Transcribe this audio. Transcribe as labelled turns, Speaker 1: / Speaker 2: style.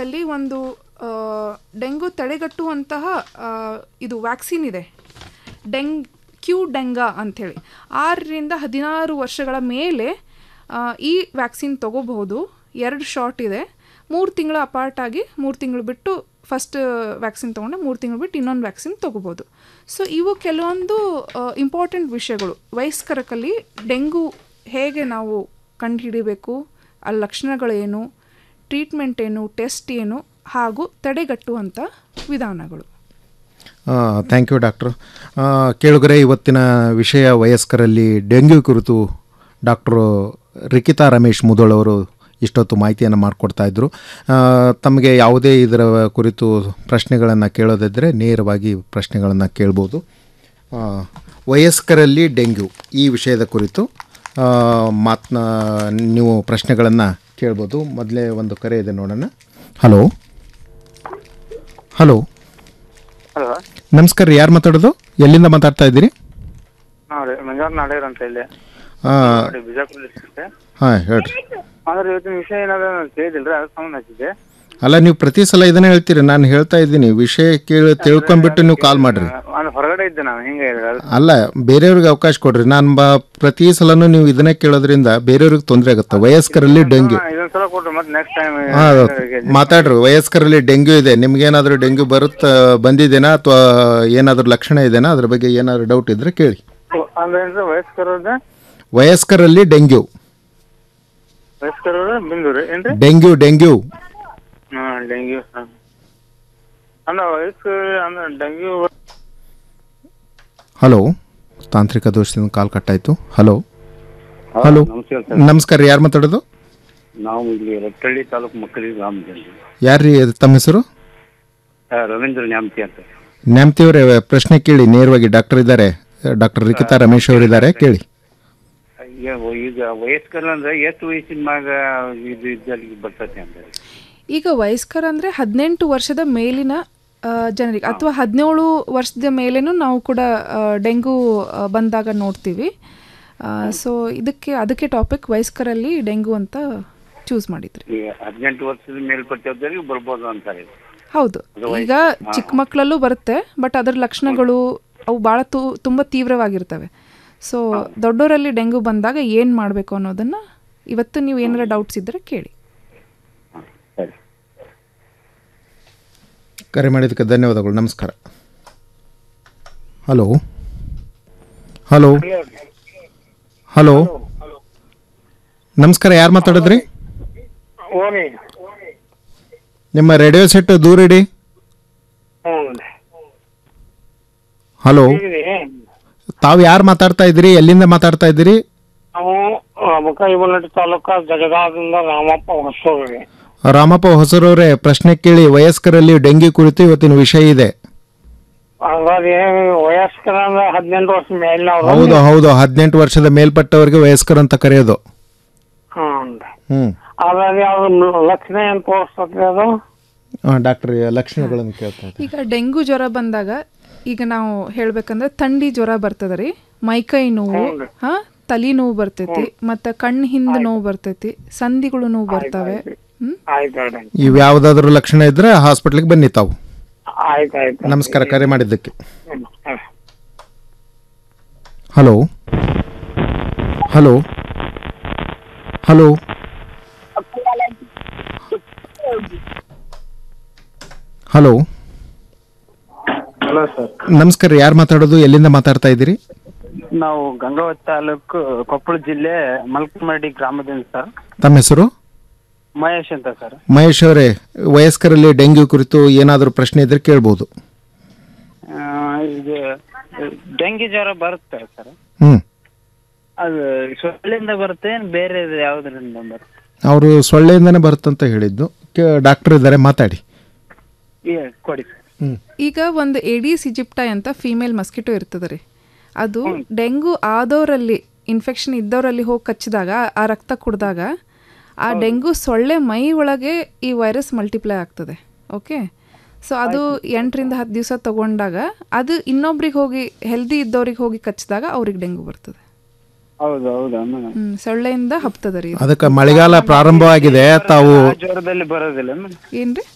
Speaker 1: ಭಾರತದಲ್ಲಿ ಒಂದು ಆ, ಡೆಂಗು ತಡೆಗಟ್ಟುವಂತಹ ಆ, ಇದು ವ್ಯಾಕ್ಸಿನ್ ಇದೆ ಡೆಂಗ್ ಕ್ಯೂ ಡೆಂಗಾ ಅಂಥೇಳಿ ಆರರಿಂದ ಹದಿನಾರು ವರ್ಷಗಳ ಮೇಲೆ ಆ, ಈ ವ್ಯಾಕ್ಸಿನ್ ತಗೋಬಹುದು ಎರಡು ಶಾಟ್ ಇದೆ ಮೂರು ತಿಂಗಳ ಅಪಾರ್ಟ್ ಆಗಿ ಮೂರು ತಿಂಗಳು ಬಿಟ್ಟು ಫಸ್ಟ್ ವ್ಯಾಕ್ಸಿನ್ ತೊಗೊಂಡೆ ಮೂರು ತಿಂಗಳು ಬಿಟ್ಟು ಇನ್ನೊಂದು ವ್ಯಾಕ್ಸಿನ್ ತೊಗೋಬೋದು ಸೊ ಇವು ಕೆಲವೊಂದು ಇಂಪಾರ್ಟೆಂಟ್ ವಿಷಯಗಳು ವಯಸ್ಕರಕಲ್ಲಿ ಡೆಂಗು ಹೇಗೆ ನಾವು ಕಂಡುಹಿಡಿಬೇಕು ಆ ಲಕ್ಷಣಗಳೇನು ಟ್ರೀಟ್ಮೆಂಟ್ ಏನು ಟೆಸ್ಟ್ ಏನು ಹಾಗೂ ತಡೆಗಟ್ಟುವಂಥ ವಿಧಾನಗಳು
Speaker 2: ಥ್ಯಾಂಕ್ ಯು ಡಾಕ್ಟ್ರು ಕೇಳುಗರೆ ಇವತ್ತಿನ ವಿಷಯ ವಯಸ್ಕರಲ್ಲಿ ಡೆಂಗ್ಯೂ ಕುರಿತು ಡಾಕ್ಟ್ರು ರಿಕಿತಾ ರಮೇಶ್ ಮುದೋಳ್ ಅವರು ಇಷ್ಟೊತ್ತು ಮಾಹಿತಿಯನ್ನು ಮಾಡಿಕೊಡ್ತಾ ಇದ್ದರು ತಮಗೆ ಯಾವುದೇ ಇದರ ಕುರಿತು ಪ್ರಶ್ನೆಗಳನ್ನು ಕೇಳೋದಿದ್ದರೆ ನೇರವಾಗಿ ಪ್ರಶ್ನೆಗಳನ್ನು ಕೇಳ್ಬೋದು ಆ, ವಯಸ್ಕರಲ್ಲಿ ಡೆಂಗ್ಯೂ ಈ ವಿಷಯದ ಕುರಿತು ಮಾತನ್ನ ನೀವು ಪ್ರಶ್ನೆಗಳನ್ನು ಕೇಳ್ಬೋದು ಮೊದಲೇ ಒಂದು ಕರೆ ಇದೆ ನೋಡೋಣ ಹಲೋ ಹಲೋ
Speaker 3: ಹಲೋ
Speaker 2: ನಮಸ್ಕಾರ ರೀ ಯಾರು ಮಾತಾಡೋದು ಎಲ್ಲಿಂದ ಮಾತಾಡ್ತಾ ಇದ್ದೀರಿ
Speaker 3: ಹಾಂ ರೀ ಮಂಜಾರ್ ನಾಡೇರ್ ಅಂತ ಇಲ್ಲಿ
Speaker 2: ಹಾಂ
Speaker 3: ನೋಡಿ ಬಿಜಾಪುರ ಡಿಸ್ಟ್ರಿಕ್ಟ್
Speaker 2: ಹಾಂ ಹೇಳ್ರಿ
Speaker 3: ಅಂದ್ರೆ ಇವತ್ತಿನ ವಿಷಯ ಏನಾದ್ರು ನಾನು ತಿಳಿದಿಲ್ರಿ ಅದಕ್ಕೆ ಸಂಬಂಧ ಹಚ್ಚಿದ್ದೆ
Speaker 2: ಅಲ್ಲ ನೀವು ಪ್ರತಿ ಸಲ ಇದನ್ನೇ ಹೇಳ್ತೀರಿ ನಾನು ಹೇಳ್ತಾ ಇದ್ದೀನಿ ವಿಷಯ ಕೇಳಿ ತಿಳ್ಕೊಂಬಿಟ್ಟು ನೀವು ಕಾಲ್ ಮಾಡಿರಿ
Speaker 3: ನಾನು ಹೊರಗಡೆ ಇದ್ದೆ ನಾನು ಹಿಂಗೆ ಇದೆ ಅದು
Speaker 2: ಅಲ್ಲ ಬೇರೆಯವ್ರಿಗೆ ಅವಕಾಶ ಕೊಡ್ರಿ ನಾನು ಬ ಪ್ರತಿ ಸಲನೂ ನೀವು ಇದನ್ನೇ ಕೇಳೋದ್ರಿಂದ ಬೇರೆಯವ್ರಿಗೆ ತೊಂದರೆ ಆಗುತ್ತೆ ವಯಸ್ಕರಲ್ಲಿ ಡೆಂಗ್ಯೂ
Speaker 3: ಹಾ, ಇದೊಂದ್ ಸಲ ಕೊಟ್ರು ಮತ್ತೆ ನೆಕ್ಸ್ಟ್ ಟೈಮ್
Speaker 2: ಹಾಂ ಮಾತಾಡ್ರಿ ವಯಸ್ಕರಲ್ಲಿ ಡೆಂಗ್ಯೂ ಇದೆ ನಿಮ್ಗೇನಾದರೂ ಡೆಂಗ್ಯೂ ಬರುತ್ತಾ ಬಂದಿದೆನಾ ಅಥವಾ ಏನಾದರೂ ಲಕ್ಷಣ ಇದೆನಾ ಅದ್ರ ಬಗ್ಗೆ ಏನಾದರೂ ಡೌಟ್ ಇದ್ದರೆ ಕೇಳಿ
Speaker 3: ಅಂದ್ರೆ ಏನ್ರಿ ವಯಸ್ಕರದ
Speaker 2: ವಯಸ್ಕರಲ್ಲಿ ಡೆಂಗ್ಯೂ
Speaker 3: ವಯಸ್ಕರ ಬಿಂದು ರೀ ಏನ್ರಿ
Speaker 2: ಡೆಂಗ್ಯೂ ಡೆಂಗ್ಯೂ
Speaker 3: ಹಾ ಡೆಂಗ್ಯೂ ಅಂದ್ರೆ ವಯಸ್ಕು ಅಂದ್ರೆ ಡೆಂಗ್ಯೂ
Speaker 2: ಹಲೋ ತಾಂತ್ರಿಕ ದೋಷದಿಂದ ಕಾಲ್ ಕಟ್ಟಾಯಿತು ಹಲೋ ಹಲೋ
Speaker 4: ನಮಸ್ಕಾರ ಸರ್
Speaker 2: ನಮಸ್ಕಾರ ಯಾರು ಮಾತಾಡೋದು
Speaker 4: ನಾವು ಇಲ್ಲಿ ರಟ್ಟಳ್ಳಿ ತಾಲೂಕು ಮಕ್ಕಳಿಗೆ ಗ್ರಾಮದಲ್ಲಿ
Speaker 2: ಯಾರ್ರೀ ಅದು ತಮ್ಮ ಹೆಸರು
Speaker 4: ಆ, ರವೀಂದ್ರ ನ್ಯಾಮತಿ ಅಂತ
Speaker 2: ನ್ಯಾಮ್ತಿಯವರೇ ಪ್ರಶ್ನೆ ಕೇಳಿ ನೇರವಾಗಿ ಡಾಕ್ಟರ್ ಇದ್ದಾರೆ ಡಾಕ್ಟರ್ ರಿಕಿತಾ ರಮೇಶ್ ಅವರಿದ್ದಾರೆ ಕೇಳಿ
Speaker 4: ಈಗ ಈಗ ವಯಸ್ಕರ ಅಂದ್ರೆ ಎಷ್ಟು ವಯಸ್ಸಿನ ಮ್ಯಾಗ ಇದು ಇದ್ದಲ್ಲಿ ಬರ್ತೈತೆ ಅಂದ್ರೆ
Speaker 1: ಈಗ ವಯಸ್ಕರ ಅಂದರೆ ಹದಿನೆಂಟು ವರ್ಷದ ಮೇಲಿನ ಆ, ಜನರಿಗೆ ಅಥವಾ ಹದಿನೇಳು ವರ್ಷದ ಮೇಲೇನೂ ನಾವು ಕೂಡ ಆ, ಡೆಂಗು ಆ, ಬಂದಾಗ ನೋಡ್ತೀವಿ ಸೊ ಇದಕ್ಕೆ ಅದಕ್ಕೆ ಟಾಪಿಕ್ ವಯಸ್ಕರಲ್ಲಿ ಡೆಂಗು ಅಂತ ಚೂಸ್ ಮಾಡಿದ್ರಿ
Speaker 4: ಈಗ ಹದಿನೆಂಟು ವರ್ಷದ ಮೇಲ್ಪಟ್ಟವ್ರಿಗೆ ಬರ್ಬೋದು ಅಂತಾರೆ
Speaker 1: ಹೌದು ಈಗ ಚಿಕ್ಕ ಮಕ್ಕಳಲ್ಲೂ ಬರುತ್ತೆ ಬಟ್ ಅದರ ಲಕ್ಷಣಗಳು ಅವು ಭಾಳ ತು ತುಂಬ ತೀವ್ರವಾಗಿರ್ತವೆ ಸೊ ದೊಡ್ಡವರಲ್ಲಿ ಡೆಂಗು ಬಂದಾಗ ಏನು ಮಾಡಬೇಕು ಅನ್ನೋದನ್ನು ಇವತ್ತು ನೀವು ಏನಾರ ಡೌಟ್ಸ್ ಇದ್ದರೆ ಕೇಳಿ
Speaker 4: ಸರಿ
Speaker 2: ಕರೆ ಮಾಡಿದ್ದಕ್ಕೆ ಧನ್ಯವಾದಗಳು ನಮಸ್ಕಾರ ಹಲೋ ಹಲೋ ಹಲೋ ನಮಸ್ಕಾರ ಯಾರು ಮಾತಾಡಿದ್ರಿ
Speaker 3: ಓನಿ
Speaker 2: ನಿಮ್ಮ ರೇಡಿಯೋ ಸೆಟ್ ದೂರ ಇಡಿ ಹಲೋ ತಾವು ಯಾರು ಮಾತಾಡ್ತಾ ಇದ್ದೀರಿ ಎಲ್ಲಿಂದ ಮಾತಾಡ್ತಾ ಇದ್ದೀರಿ
Speaker 3: ನಾವು ಮುಖಾಯಿಬನಟ್ಟಿ ತಾಲೂಕ ಜಗದಾದಿಂದ ರಾಮಪ್ಪ ಹೊಸೂರಿ
Speaker 2: ರಾಮಪ್ಪ ಹೊಸರವರೇ ಪ್ರಶ್ನೆ ಕೇಳಿ ವಯಸ್ಕರಲ್ಲಿ ಡೆಂಗ್ಯೂ ಕುರಿತು ಇವತ್ತಿನ ವಿಷಯ ಇದೆ
Speaker 3: ಹಾಗಾಗಿ ವಯಸ್ಕರ ಅಂದ್ರೆ ಹದಿನೆಂಟು ವರ್ಷ ಮೇಲಿನವ್ರು
Speaker 2: ಹೌದು ಹೌದು ಹದಿನೆಂಟು ವರ್ಷದ ಮೇಲ್ಪಟ್ಟವರಿಗೆ ವಯಸ್ಕರು ಅಂತ ಕರೆಯೋದು
Speaker 3: ಹ್ಞೂ
Speaker 2: ಹ್ಮ್
Speaker 3: ಹಾಗಾಗಿ ಅದು ಲಕ್ಷಣ ಏನು ತೋರಿಸ್ತದೆ ಅದು
Speaker 2: ಡಾಕ್ಟರ್ ಲಕ್ಷಣಗಳನ್ನು ಕೇಳ್ತಾ ಇದ್ದಾರೆ
Speaker 1: ಈಗ ಡೆಂಗು ಜ್ವರ ಬಂದಾಗ ಈಗ ನಾವು ಹೇಳ್ಬೇಕಂದ್ರೆ ಥಂಡಿ ಜ್ವರ ಬರ್ತದ ರೀ ಮೈಕೈ ನೋವು ಹಾ ತಲೆ ನೋವು ಬರ್ತೈತಿ ಮತ್ತು ಕಣ್ಣು ಹಿಂದೆ ನೋವು ಬರ್ತೈತಿ ಸಂಧಿಗಳು ನೋವು ಬರ್ತವೆ ಹ್ಮ್
Speaker 3: ಆಯ್ತು ಹೇಳ್ರಿ
Speaker 2: ಇವು ಯಾವುದಾದ್ರೂ ಲಕ್ಷಣ ಇದ್ರೆ ಹಾಸ್ಪಿಟ್ಲಿಗೆ ಬನ್ನಿ ತಾವು
Speaker 3: ಆಯ್ತು ಆಯ್ತು
Speaker 2: ನಮಸ್ಕಾರ ಕರೆ ಮಾಡಿದ್ದಕ್ಕೆ
Speaker 3: ಹ್ಮ್, ಹ್ಮ್.
Speaker 2: Hello hello hello hello
Speaker 3: hello sir
Speaker 2: ನಮಸ್ಕಾರ ಯಾರು ಮಾತಾಡೋದು ಎಲ್ಲಿಂದ ಮಾತಾಡ್ತಾ ಇದ್ದೀರಿ
Speaker 3: ನಾವು ಗಂಗಾವತಿ ತಾಲೂಕು ಕೊಪ್ಪಳ ಜಿಲ್ಲೆ ಮಲ್ಕಮರಡಿ ಗ್ರಾಮದಿಂದ ಸರ್
Speaker 2: ತಮ್ಮ ಹೆಸರು
Speaker 3: ಮಹೇಶ್ ಅಂತ ಸರ್
Speaker 2: ಮಹೇಶ್ ಅವರೇ ವಯಸ್ಕರಲ್ಲಿ ಡೆಂಗ್ಯೂ ಕುರಿತು ಏನಾದರೂ ಪ್ರಶ್ನೆ ಇದ್ರೆ ಕೇಳ್ಬೋದು
Speaker 3: ಆ, ಇದು ಡೆಂಗಿ ಜ್ವರ ಬರುತ್ತೆ ಸರ್
Speaker 2: ಹ್ಞೂ
Speaker 3: ಅದು ಸೊಳ್ಳೆಯಿಂದ ಬರುತ್ತೆ ಏನ್ ಬೇರೆ ಯಾವ್ದ್ರಿಂದ ಬರುತ್ತೆ
Speaker 2: ಅವರು ಸೊಳ್ಳೆಯಿಂದನೇ ಬರುತ್ತಂತ ಹೇಳಿದ್ದು ಡಾಕ್ಟರ್ ಇದ್ದಾರೆ ಮಾತಾಡಿ
Speaker 3: ಏ, ಕೊಡಿ ಸರ್
Speaker 2: ಹ್ಞೂ
Speaker 1: ಈಗ ಒಂದು ಎಡೀಸ್ ಇಜಿಪ್ಟೈ ಅಂತ ಫೀಮೇಲ್ ಮಸ್ಕಿಟೋ ಇರ್ತದೆ ರೀ ಅದು ಡೆಂಗು ಆದವರಲ್ಲಿ ಇನ್ಫೆಕ್ಷನ್ ಇದ್ದವರಲ್ಲಿ ಹೋಗಿ ಕಚ್ಚಿದಾಗ ಆ ರಕ್ತ ಕುಡಿದಾಗ ಆ ಡೆಂಗು ಸೊಳ್ಳೆ ಮೈ ಒಳಗೆ ಈ ವೈರಸ್ ಮಲ್ಟಿಪ್ಲೈ ಆಗ್ತದೆ ಓಕೆ ಸೊ ಅದು ಎಂಟರಿಂದ ಹತ್ತು ದಿವಸ ತಗೊಂಡಾಗ ಅದು ಇನ್ನೊಬ್ರಿಗೆ ಹೋಗಿ ಹೆಲ್ದಿ ಇದ್ದವ್ರಿಗೆ ಹೋಗಿ ಕಚ್ಚಿದಾಗ ಅವ್ರಿಗೆ ಡೆಂಗು ಬರ್ತದೆ
Speaker 3: ಹೌದು ಹೌದಾ
Speaker 1: ಹ್ಮ್, ಸೊಳ್ಳೆಯಿಂದ ಹಬ್ತದ ರೀ ಇದು.
Speaker 2: ಅದಕ್ಕೆ ಮಳೆಗಾಲ ಪ್ರಾರಂಭವಾಗಿದೆ ತಾವು
Speaker 3: ಜ್ವರದಲ್ಲಿ ಬರೋದಿಲ್ಲ
Speaker 1: ಏನ್ರಿ